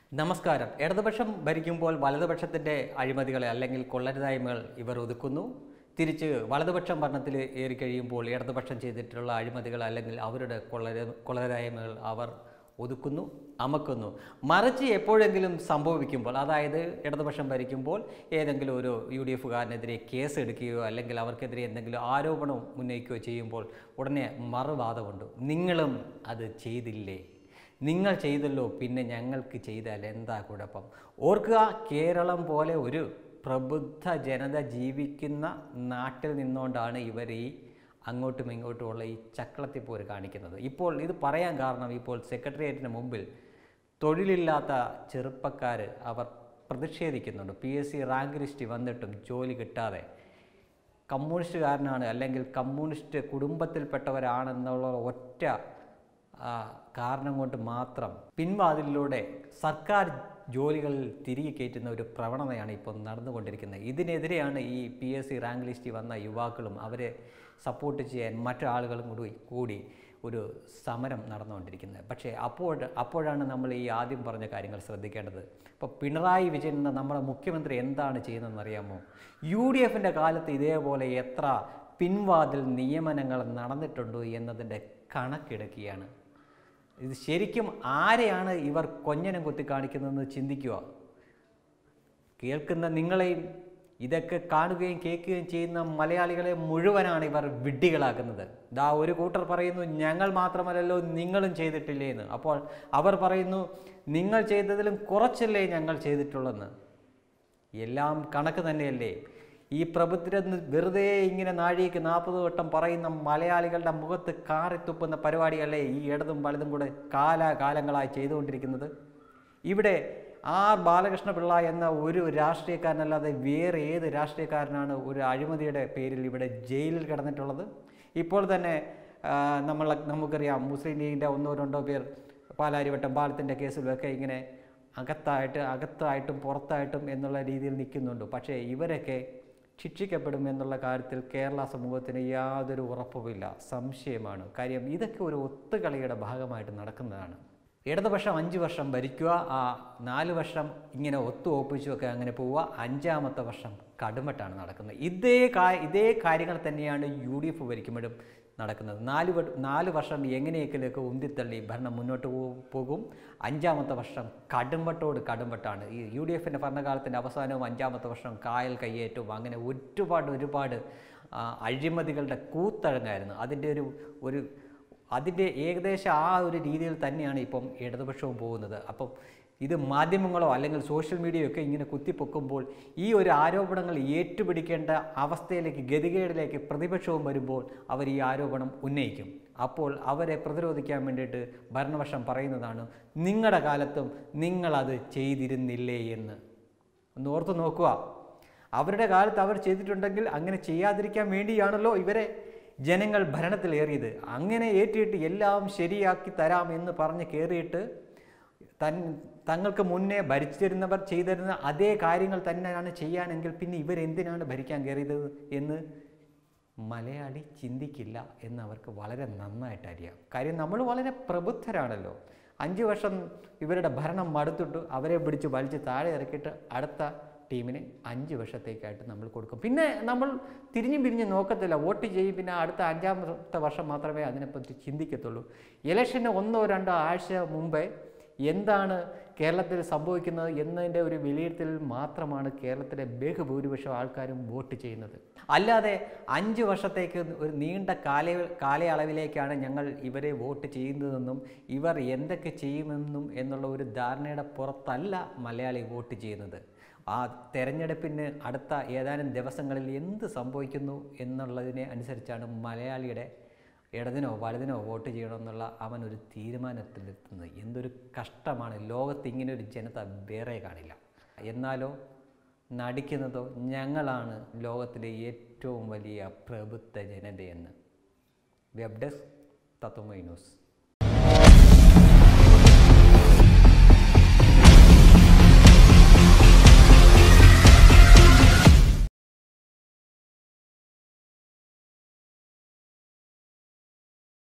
നമസ്കാരം ഇടതുപക്ഷം ഭരിക്കുമ്പോൾ വലതുപക്ഷത്തിൻ്റെ അഴിമതികളെ അല്ലെങ്കിൽ കൊള്ളരുതായ്മകൾ ഇവർ ഒതുക്കുന്നു തിരിച്ച് വലതുപക്ഷം ഭരണത്തിൽ ഏറിക്കഴിയുമ്പോൾ ഇടതുപക്ഷം ചെയ്തിട്ടുള്ള അഴിമതികൾ അല്ലെങ്കിൽ അവരുടെ കൊള്ളര കൊള്ളരായ്മകൾ അവർ ഒതുക്കുന്നു അമക്കുന്നു മറിച്ച് എപ്പോഴെങ്കിലും സംഭവിക്കുമ്പോൾ അതായത് ഇടതുപക്ഷം ഭരിക്കുമ്പോൾ ഏതെങ്കിലും ഒരു യു ഡി എഫുകാരനെതിരെ കേസ് എടുക്കുകയോ അല്ലെങ്കിൽ അവർക്കെതിരെ എന്തെങ്കിലും ആരോപണം ഉന്നയിക്കുകയോ ചെയ്യുമ്പോൾ ഉടനെ മറുവാദമുണ്ട് നിങ്ങളും അത് ചെയ്തില്ലേ നിങ്ങൾ ചെയ്തല്ലോ പിന്നെ ഞങ്ങൾക്ക് ചെയ്താൽ എന്താ കുഴപ്പം ഓർക്കുക കേരളം പോലെ ഒരു പ്രബുദ്ധ ജനത ജീവിക്കുന്ന നാട്ടിൽ നിന്നുകൊണ്ടാണ് ഇവർ ഈ അങ്ങോട്ടും ഇങ്ങോട്ടുമുള്ള ഈ ചക്രത്തിപ്പോര് കാണിക്കുന്നത് ഇപ്പോൾ ഇത് പറയാൻ കാരണം ഇപ്പോൾ സെക്രട്ടേറിയറ്റിന് മുമ്പിൽ തൊഴിലില്ലാത്ത ചെറുപ്പക്കാർ അവർ പ്രതിഷേധിക്കുന്നുണ്ട് P S C rank list വന്നിട്ടും ജോലി കിട്ടാതെ കമ്മ്യൂണിസ്റ്റുകാരനാണ് അല്ലെങ്കിൽ കമ്മ്യൂണിസ്റ്റ് കുടുംബത്തിൽപ്പെട്ടവരാണെന്നുള്ള ഒറ്റ ആ, കാരണം കൊണ്ട് മാത്രം പിൻവാതിലിലൂടെ സർക്കാർ ജോലികളിൽ തിരികെ കയറ്റുന്ന ഒരു പ്രവണതയാണ് ഇപ്പോൾ നടന്നുകൊണ്ടിരിക്കുന്നത് ഇതിനെതിരെയാണ് ഈ പി എസ് സി റാങ്ക് ലിസ്റ്റിൽ വന്ന യുവാക്കളും അവരെ സപ്പോർട്ട് ചെയ്യാൻ മറ്റാളുകളും കൂടി കൂടി ഒരു സമരം നടന്നുകൊണ്ടിരിക്കുന്നത് പക്ഷേ അപ്പോൾ അപ്പോഴാണ് നമ്മൾ ഈ ആദ്യം പറഞ്ഞ കാര്യങ്ങൾ ശ്രദ്ധിക്കേണ്ടത് ഇപ്പോൾ പിണറായി വിജയൻ എന്ന നമ്മുടെ മുഖ്യമന്ത്രി എന്താണ് ചെയ്യുന്നതെന്ന് അറിയാമോ യു ഡി എഫിൻ്റെ കാലത്ത് ഇതേപോലെ എത്ര പിൻവാതിൽ നിയമനങ്ങൾ നടന്നിട്ടുണ്ടോ എന്നതിൻ്റെ കണക്കെടുക്കുകയാണ് ഇത് ശരിക്കും ആരെയാണ് ഇവർ കൊഞ്ഞനം കുത്തി കാണിക്കുന്നതെന്ന് ചിന്തിക്കുക കേൾക്കുന്ന നിങ്ങളെയും ഇതൊക്കെ കാണുകയും കേൾക്കുകയും ചെയ്യുന്ന മലയാളികളെ മുഴുവനാണ് ഇവർ വിഡ്ഢികളാക്കുന്നത് ദാ ഒരു കൂട്ടർ പറയുന്നു ഞങ്ങൾ മാത്രമല്ലല്ലോ നിങ്ങളും ചെയ്തിട്ടില്ലേ എന്ന് അപ്പോൾ അവർ പറയുന്നു നിങ്ങൾ ചെയ്തതിലും കുറച്ചല്ലേ ഞങ്ങൾ ചെയ്തിട്ടുള്ളെന്ന് എല്ലാം കണക്ക് തന്നെയല്ലേ ഈ പ്രബുദ്ധരെന്ന് വെറുതെ ഇങ്ങനെ നാഴികയ്ക്ക് നാൽപ്പത് വട്ടം പറയുന്ന മലയാളികളുടെ മുഖത്ത് കാറിത്തുപ്പുന്ന പരിപാടിയല്ലേ ഈ ഇടതും വലതും കൂടെ കാലാകാലങ്ങളായി ചെയ്തുകൊണ്ടിരിക്കുന്നത് ഇവിടെ ആർ ബാലകൃഷ്ണ പിള്ള എന്ന ഒരു രാഷ്ട്രീയക്കാരനല്ലാതെ വേറെ ഏത് രാഷ്ട്രീയക്കാരനാണ് ഒരു അഴിമതിയുടെ പേരിൽ ഇവിടെ ജയിലിൽ കിടന്നിട്ടുള്ളത് ഇപ്പോൾ തന്നെ ആ, നമ്മൾ നമുക്കറിയാം മുസ്ലിം ലീഗിൻ്റെ ഒന്നോ രണ്ടോ പേർ പാലാരിവട്ടം പാലത്തിൻ്റെ കേസിലൊക്കെ ഇങ്ങനെ അകത്തായിട്ട് അകത്തായിട്ടും പുറത്തായിട്ടും എന്നുള്ള രീതിയിൽ നിൽക്കുന്നുണ്ട് പക്ഷേ ഇവരൊക്കെ ശിക്ഷിക്കപ്പെടും എന്നുള്ള കാര്യത്തിൽ കേരള സമൂഹത്തിന് യാതൊരു ഉറപ്പുമില്ല സംശയമാണ് കാര്യം ഇതൊക്കെ ഒരു ഒത്തുകളിയുടെ ഭാഗമായിട്ട് നടക്കുന്നതാണ് ഇടതുപക്ഷം അഞ്ച് വർഷം ഭരിക്കുക ആ നാല് വർഷം ഇങ്ങനെ ഒത്തു ഒപ്പിച്ചുമൊക്കെ അങ്ങനെ പോവുക അഞ്ചാമത്തെ വർഷം കടുമട്ടാണ് നടക്കുന്നത് ഇതേ കാ ഇതേ കാര്യങ്ങൾ തന്നെയാണ് യു ഡി എഫ് ഭരിക്കുമ്പോഴും നടക്കുന്നത് നാല് വ- നാല് വർഷം എങ്ങനെയൊക്കെയൊക്കെ ഉന്തിത്തള്ളി ഭരണം മുന്നോട്ട് പോ- പോകും അഞ്ചാമത്തെ വർഷം കടുംവട്ടോട് കടുംവട്ടാണ് ഈ യു ഡി എഫിൻ്റെ ഭരണകാലത്തിൻ്റെ അവസാനവും അഞ്ചാമത്തെ വർഷം കായൽ കയ്യേറ്റവും അങ്ങനെ ഒരുപാട് ഒരുപാട് ആ, അഴിമതികളുടെ കൂത്തഴങ്ങായിരുന്നു അതിൻ്റെ ഒരു ഒരു അതിൻ്റെ ഏകദേശം ആ ഒരു രീതിയിൽ തന്നെയാണ് ഇപ്പം ഇടതുപക്ഷവും പോകുന്നത് അപ്പം ഇത് മാധ്യമങ്ങളോ അല്ലെങ്കിൽ സോഷ്യൽ മീഡിയയോ ഒക്കെ ഇങ്ങനെ കുത്തിപ്പൊക്കുമ്പോൾ ഈ ഒരു ആരോപണങ്ങൾ ഏറ്റുപിടിക്കേണ്ട അവസ്ഥയിലേക്ക് ഗതികേടിലേക്ക് പ്രതിപക്ഷവും വരുമ്പോൾ അവർ ഈ ആരോപണം ഉന്നയിക്കും അപ്പോൾ അവരെ പ്രതിരോധിക്കാൻ വേണ്ടിയിട്ട് ഭരണപക്ഷം പറയുന്നതാണ് നിങ്ങളുടെ കാലത്തും നിങ്ങളത് ചെയ്തിരുന്നില്ലേ എന്ന് ഒന്ന് ഓർത്ത് നോക്കുക അവരുടെ കാലത്ത് അവർ ചെയ്തിട്ടുണ്ടെങ്കിൽ അങ്ങനെ ചെയ്യാതിരിക്കാൻ വേണ്ടിയാണല്ലോ ഇവരെ ജനങ്ങൾ ഭരണത്തിലേറിയത് അങ്ങനെ ഏറ്റിയിട്ട് എല്ലാം ശരിയാക്കി തരാം എന്ന് പറഞ്ഞ് കയറിയിട്ട് തൻ തങ്ങൾക്ക് മുന്നേ ഭരിച്ചിരുന്നവർ ചെയ്തിരുന്ന അതേ കാര്യങ്ങൾ തന്നെയാണ് ചെയ്യാനെങ്കിൽ പിന്നെ ഇവരെന്തിനാണ് ഭരിക്കാൻ കയറിയത് എന്ന് മലയാളി ചിന്തിക്കില്ല എന്ന് അവർക്ക് വളരെ നന്നായിട്ട് അറിയാം കാര്യം നമ്മൾ വളരെ പ്രബുദ്ധരാണല്ലോ അഞ്ച് വർഷം ഇവരുടെ ഭരണം മടുത്തിട്ട് അവരെ പിടിച്ച് വലിച്ച് താഴെ ഇറക്കിയിട്ട് അടുത്ത ടീമിന് അഞ്ച് വർഷത്തേക്കായിട്ട് നമ്മൾ കൊടുക്കും പിന്നെ നമ്മൾ തിരിഞ്ഞും പിരിഞ്ഞ് നോക്കത്തില്ല വോട്ട് ചെയ്യും പിന്നെ അടുത്ത അഞ്ചാമത്തെ വർഷം മാത്രമേ അതിനെപ്പറ്റി ചിന്തിക്കത്തുള്ളൂ ഇലക്ഷന് ഒന്നോ രണ്ടോ ആഴ്ച മുമ്പേ എന്താണ് കേരളത്തിൽ സംഭവിക്കുന്നത് എന്നതിൻ്റെ ഒരു വിലയിരുത്തലിൽ മാത്രമാണ് കേരളത്തിലെ ബഹുഭൂരിപക്ഷം ആൾക്കാരും വോട്ട് ചെയ്യുന്നത് അല്ലാതെ അഞ്ച് വർഷത്തേക്ക് ഒരു നീണ്ട കാല കാലയളവിലേക്കാണ് ഞങ്ങൾ ഇവരെ വോട്ട് ചെയ്യുന്നതെന്നും ഇവർ എന്തൊക്കെ ചെയ്യുമെന്നും എന്നുള്ള ഒരു ധാരണയുടെ പുറത്തല്ല മലയാളി വോട്ട് ചെയ്യുന്നത് ആ തെരഞ്ഞെടുപ്പിന് അടുത്ത ഏതാനും ദിവസങ്ങളിൽ എന്ത് സംഭവിക്കുന്നു എന്നുള്ളതിനെ അനുസരിച്ചാണ് മലയാളിയുടെ ഇടതിനോ വലതിനോ വോട്ട് ചെയ്യണമെന്നുള്ള അവൻ ഒരു തീരുമാനത്തിലെത്തുന്നത് എന്തൊരു കഷ്ടമാണ് ലോകത്ത് ഇങ്ങനെ ഒരു ജനത വേറെ കാണില്ല എന്നാലോ നടിക്കുന്നതോ ഞങ്ങളാണ് ലോകത്തിലെ ഏറ്റവും വലിയ പ്രബുദ്ധ ജനതയെന്ന് വെബ് ഡെസ്ക് തത്വമൈ ന്യൂസ്